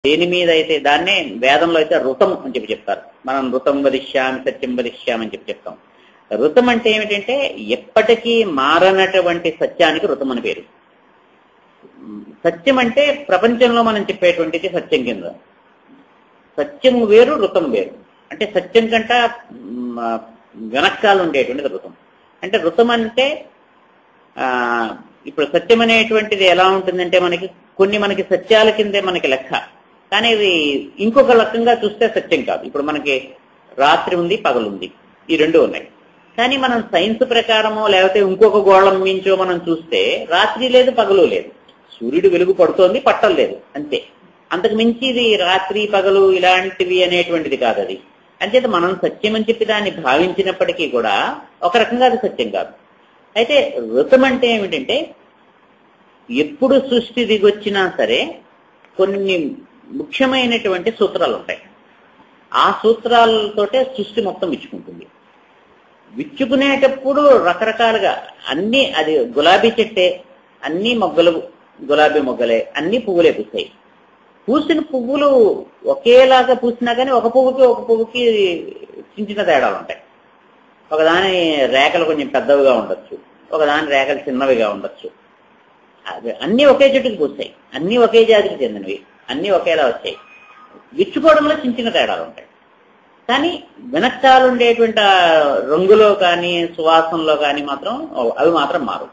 దేని మీద అయితే దాన్నే వేదంలో అయితే ఋతం అని చెప్పి చెప్తారు మనం ఋతం వదిష్యామి సత్యం వదిష్యామి అని చెప్పి చెప్తాం ఋతం అంటే ఏమిటంటే ఎప్పటికీ మారనటువంటి సత్యానికి ఋతం అని పేరు సత్యం అంటే ప్రపంచంలో మనం చెప్పేటువంటిది సత్యం కింద సత్యం వేరు ఋతం వేరు అంటే సత్యం కంట మ్, వెనకాల ఉండేటువంటిది ఋతం అంటే ఋతం అంటే ఆ ఇప్పుడు సత్యం అనేటువంటిది ఎలా ఉంటుందంటే మనకి కొన్ని మనకి సత్యాల కిందే మనకి లెక్క కానీ ఇది ఇంకొక రకంగా చూస్తే సత్యం కాదు ఇప్పుడు మనకి రాత్రి ఉంది పగలుంది ఈ రెండు ఉన్నాయి కానీ మనం సైన్స్ ప్రకారమో లేకపోతే ఇంకొక గోళం మించో మనం చూస్తే రాత్రి లేదు పగలు లేదు సూర్యుడు వెలుగు పడుతోంది పట్టం లేదు అంతే అంతకు మించి ఇది రాత్రి పగలు ఇలాంటివి అనేటువంటిది కాదు అది అంచేత మనం సత్యం అని చెప్పి దాన్ని భావించినప్పటికీ కూడా ఒక రకంగా అది సత్యం కాదు అయితే ఋతం అంటే ఏమిటంటే ఎప్పుడు సృష్టి దిగొచ్చినా సరే కొన్ని ముఖ్యమైనటువంటి సూత్రాలు ఉంటాయి ఆ సూత్రాలతోటే సృష్టి మొత్తం విచ్చుకుంటుంది విచ్చుకునేటప్పుడు రకరకాలుగా అన్ని అది గులాబీ చెట్టే అన్ని మొగ్గలు గులాబీ మొగ్గలే అన్ని పువ్వులే పూస్తాయి పూసిన పువ్వులు ఒకేలాగా పూసినా కానీ ఒక పువ్వుకి ఒక పువ్వుకి చిన్న చిన్న తేడాలు ఉంటాయి ఒకదాని రేఖలు కొంచెం పెద్దవిగా ఉండొచ్చు ఒకదాని రేఖలు చిన్నవిగా ఉండొచ్చు అవి అన్ని ఒకే చెట్టుకి పూస్తాయి అన్ని ఒకే జాతికి చెందినవి అన్ని ఒకేలా వచ్చాయి విచ్చుకోవడంలో చిన్న చిన్న తేడాలు ఉంటాయి కానీ వెనకాల ఉండేటువంటి ఆ రంగులో కానీ సువాసనలో కానీ మాత్రం అవి మాత్రం మారు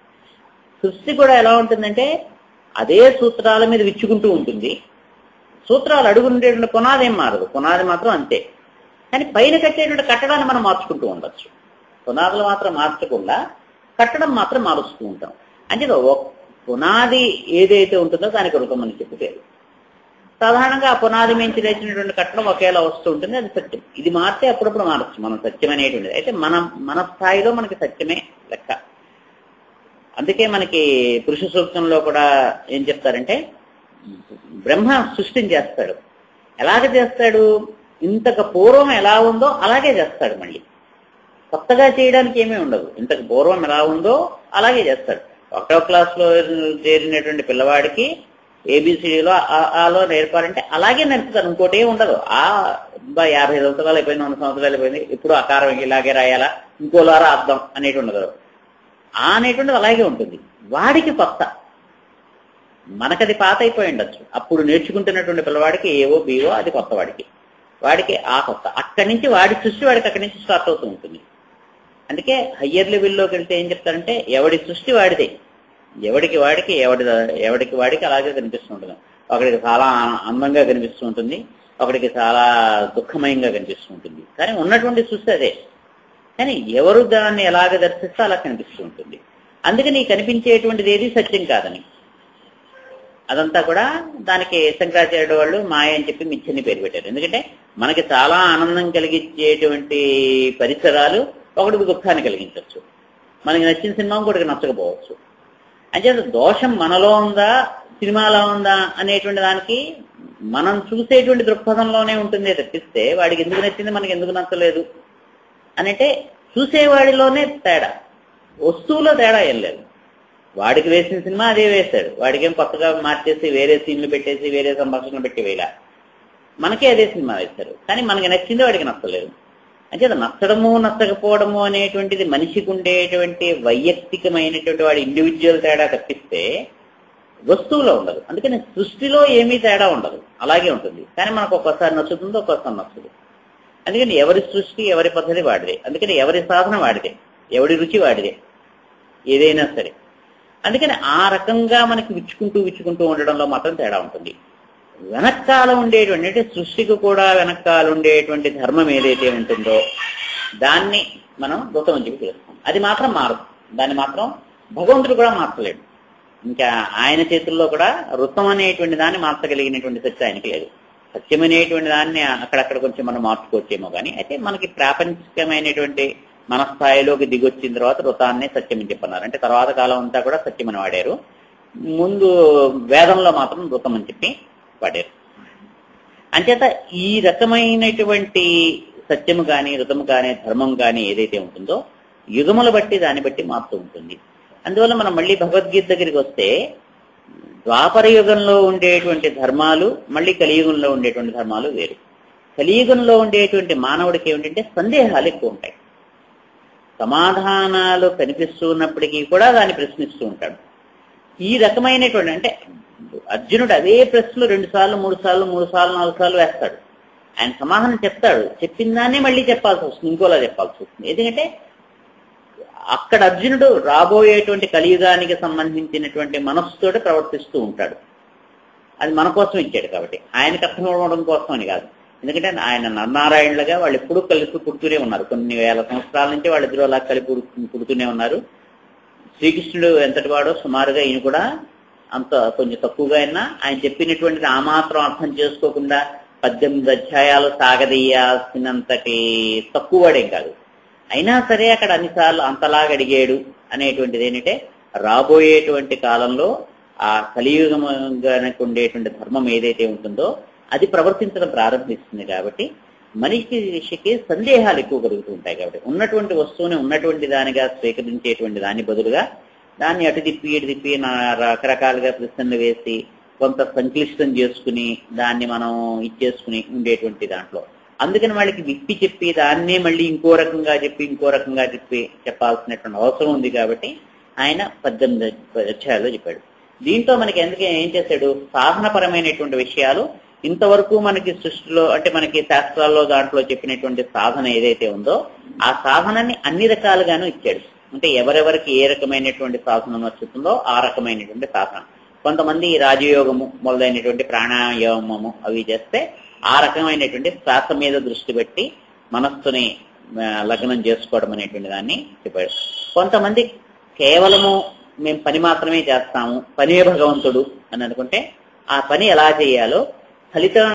సృష్టి కూడా ఎలా ఉంటుందంటే అదే సూత్రాల మీద విచ్చుకుంటూ ఉంటుంది సూత్రాలు అడుగు ఉండేటువంటి పునాది ఏం మారదు పునాది మాత్రం అంతే కానీ పైన కట్టేటువంటి కట్టడాన్ని మనం మార్చుకుంటూ ఉండొచ్చు పునాదులు మాత్రం మార్చకుండా కట్టడం మాత్రం మారుస్తూ ఉంటాం అంటే ఒక పునాది ఏదైతే ఉంటుందో దానికి రుతం అని చెప్పి పేరు సాధారణంగా ఆ పునాది మించి లేచినటువంటి కట్టడం ఒకేలా వస్తూ ఉంటుంది అది సత్యం ఇది మారితే అప్పుడప్పుడు మారచ్చు మనం సత్యం అనేటువంటిది అయితే మన మన స్థాయిలో మనకి సత్యమే లెక్క అందుకే మనకి పురుష సూక్తంలో కూడా ఏం చెప్తారంటే బ్రహ్మ సృష్టిని చేస్తాడు ఎలాగ చేస్తాడు ఇంతకు పూర్వం ఎలా ఉందో అలాగే చేస్తాడు మళ్ళీ కొత్తగా చేయడానికి ఏమీ ఉండదు ఇంతకు పూర్వం ఎలా ఉందో అలాగే చేస్తాడు ఒకటో క్లాస్ లో చేరినటువంటి పిల్లవాడికి ఏబిసిడిలో ఆలో నేర్పాలంటే అలాగే నేర్పుతారు ఇంకోటి ఏమి ఉండదు ఆ బా యాభై సంవత్సరాలు అయిపోయింది వంద సంవత్సరాలు అయిపోయింది ఇప్పుడు ఆకారం ఇలాగే రాయాలా ఇంకోలా రాద్దాం అనేటి ఉండదు ఆ అనేటువంటిది అలాగే ఉంటుంది వాడికి కొత్త మనకది పాత అయిపోయి ఉండొచ్చు అప్పుడు నేర్చుకుంటున్నటువంటి పిల్లవాడికి ఏవో బీవో అది కొత్త వాడికి వాడికి ఆ కొత్త అక్కడి నుంచి వాడి సృష్టి వాడికి అక్కడి నుంచి స్టార్ట్ అవుతూ ఉంటుంది అందుకే హయ్యర్ లెవెల్లోకి వెళ్తే ఏం చెప్తారంటే ఎవడి సృష్టి వాడిదే ఎవడికి వాడికి ఎవడి ఎవడికి వాడికి అలాగే కనిపిస్తుంటుంది ఒకడికి చాలా అందంగా కనిపిస్తూ ఉంటుంది ఒకడికి చాలా దుఃఖమయంగా కనిపిస్తూ ఉంటుంది కానీ ఉన్నటువంటి సృష్టి అదే కానీ ఎవరు దాన్ని ఎలాగ దర్శిస్తే అలా కనిపిస్తూ ఉంటుంది అందుకని ఈ కనిపించేటువంటిది ఏది సత్యం కాదని అదంతా కూడా దానికి శంకరాచార్యుడు వాళ్ళు మాయ అని చెప్పి మిచ్చని పేరు పెట్టారు ఎందుకంటే మనకి చాలా ఆనందం కలిగించేటువంటి పరిసరాలు ఒకటికి దుఃఖాన్ని కలిగించవచ్చు మనకి నచ్చిన సినిమా ఇంకోటికి నచ్చకపోవచ్చు అంచేత దోషం మనలో ఉందా సినిమాలో ఉందా అనేటువంటి దానికి మనం చూసేటువంటి దృక్పథంలోనే ఉంటుంది తప్పిస్తే వాడికి ఎందుకు నచ్చింది మనకి ఎందుకు నచ్చలేదు అనంటే చూసేవాడిలోనే తేడా వస్తువులో తేడా ఏం లేదు వాడికి వేసిన సినిమా అదే వేశాడు వాడికి ఏం కొత్తగా మార్చేసి వేరే సీన్లు పెట్టేసి వేరే సంభాషణలు పెట్టి వేయలే మనకే అదే సినిమా వేశారు కానీ మనకి నచ్చింది వాడికి నచ్చలేదు అంటే నచ్చడము నచ్చకపోవడము అనేటువంటిది మనిషికి ఉండేటువంటి వైయక్తికమైనటువంటి వాడి ఇండివిజువల్ తేడా తప్పిస్తే వస్తువులో ఉండదు అందుకని సృష్టిలో ఏమీ తేడా ఉండదు అలాగే ఉంటుంది కానీ మనకు ఒక్కోసారి నచ్చుతుందో ఒక్కోసారి నచ్చదు అందుకని ఎవరి సృష్టి ఎవరి పద్ధతి వాడిదే అందుకని ఎవరి సాధన వాడిదే ఎవడి రుచి వాడిదే ఏదైనా సరే అందుకని ఆ రకంగా మనకి విచ్చుకుంటూ విచ్చుకుంటూ ఉండడంలో మాత్రం తేడా ఉంటుంది వెనకాల ఉండేటువంటి అంటే సృష్టికి కూడా వెనకాల ఉండేటువంటి ధర్మం ఏదైతే ఉంటుందో దాన్ని మనం ఋతం అని చెప్పి తెలుస్తాం అది మాత్రం మారదు దాన్ని మాత్రం భగవంతుడు కూడా మార్చలేడు ఇంకా ఆయన చేతుల్లో కూడా ఋతం అనేటువంటి దాన్ని మార్చగలిగినటువంటి శక్తి ఆయనకి లేదు సత్యం అనేటువంటి దాన్ని అక్కడక్కడ కొంచెం మనం మార్చుకోవచ్చేమో కానీ అయితే మనకి ప్రాపంచికమైనటువంటి మన స్థాయిలోకి దిగొచ్చిన తర్వాత ఋతాన్నే సత్యం అని చెప్పన్నారు అంటే తర్వాత కాలం అంతా కూడా సత్యం అని వాడారు ముందు వేదంలో మాత్రం ఋతం అని చెప్పి వాడారు అంచేత ఈ రకమైనటువంటి సత్యము కానీ ఋతము కానీ ధర్మం కానీ ఏదైతే ఉంటుందో యుగముల బట్టి దాన్ని బట్టి మారుతూ ఉంటుంది అందువల్ల మనం మళ్ళీ భగవద్గీత దగ్గరికి వస్తే ద్వాపర యుగంలో ఉండేటువంటి ధర్మాలు మళ్ళీ కలియుగంలో ఉండేటువంటి ధర్మాలు వేరు కలియుగంలో ఉండేటువంటి మానవుడికి ఏమిటంటే సందేహాలు ఎక్కువ ఉంటాయి సమాధానాలు కనిపిస్తూ ఉన్నప్పటికీ కూడా దాన్ని ప్రశ్నిస్తూ ఉంటాడు ఈ రకమైనటువంటి అంటే అర్జునుడు అదే ప్రశ్నలు రెండు సార్లు మూడు సార్లు మూడు సార్లు నాలుగు సార్లు వేస్తాడు ఆయన సమాధానం చెప్తాడు చెప్పిన దాన్నే మళ్ళీ చెప్పాల్సి వస్తుంది ఇంకోలా చెప్పాల్సి వస్తుంది ఎందుకంటే అక్కడ అర్జునుడు రాబోయేటువంటి కలియుగానికి సంబంధించినటువంటి మనస్సుతోటి ప్రవర్తిస్తూ ఉంటాడు అది మన కోసం ఇచ్చాడు కాబట్టి ఆయనకు అర్థం అవ్వడం కోసం అని కాదు ఎందుకంటే ఆయన నరనారాయణులుగా వాళ్ళు ఎప్పుడూ కలిసి పుడుతూనే ఉన్నారు కొన్ని వేల సంవత్సరాల నుంచి వాళ్ళిద్దరూ అలా కలిపి పుడు- పుడుతూనే ఉన్నారు శ్రీకృష్ణుడు ఎంతటి వాడో సుమారుగా ఈయన కూడా అంత కొంచెం తక్కువగా అయినా ఆయన చెప్పినటువంటిది ఆ మాత్రం అర్థం చేసుకోకుండా పద్దెనిమిది అధ్యాయాలు సాగదీయాల్సినంతటి తక్కువ వాడేం కాదు అయినా సరే అక్కడ అన్నిసార్లు అంతలాగా అడిగాడు అనేటువంటిది ఏంటంటే రాబోయేటువంటి కాలంలో ఆ కలియుగంగానికి ఉండేటువంటి ధర్మం ఏదైతే ఉంటుందో అది ప్రవర్తించడం ప్రారంభిస్తుంది కాబట్టి మనిషికి సందేహాలు ఎక్కువ కలుగుతూ ఉంటాయి కాబట్టి ఉన్నటువంటి వస్తువుని ఉన్నటువంటి దానిగా స్వీకరించేటువంటి దాని బదులుగా దాన్ని అటు తిప్పి ఇటు తిప్పి నా రకరకాలుగా ప్రశ్నలు వేసి కొంత సంక్లిష్టం చేసుకుని దాన్ని మనం ఇచ్చేసుకుని ఉండేటువంటి దాంట్లో అందుకని వాళ్ళకి విప్పి చెప్పి దాన్నే మళ్ళీ ఇంకో రకంగా చెప్పి ఇంకో రకంగా చెప్పి చెప్పాల్సినటువంటి అవసరం ఉంది కాబట్టి ఆయన పద్దెనిమిది అధ్యాయాల్లో చెప్పాడు దీంతో మనకి ఎందుకే ఏం చేశాడు సాధనపరమైనటువంటి విషయాలు ఇంతవరకు మనకి సృష్టిలో అంటే మనకి శాస్త్రాల్లో దాంట్లో చెప్పినటువంటి సాధన ఏదైతే ఉందో ఆ సాధనని అన్ని రకాలుగాను ఇచ్చాడు అంటే ఎవరెవరికి ఏ రకమైనటువంటి సాధన నచ్చుతుందో ఆ రకమైనటువంటి సాధన కొంతమంది రాజయోగము మొదలైనటువంటి ప్రాణాయామము అవి చేస్తే ఆ రకమైనటువంటి శ్వాస మీద దృష్టి పెట్టి మనస్సుని ఆ, లగ్నం చేసుకోవడం అనేటువంటి దాన్ని చెప్పాడు కొంతమంది కేవలము మేము పని మాత్రమే చేస్తాము పనే భగవంతుడు అని అనుకుంటే ఆ పని ఎలా చేయాలో ఫలితం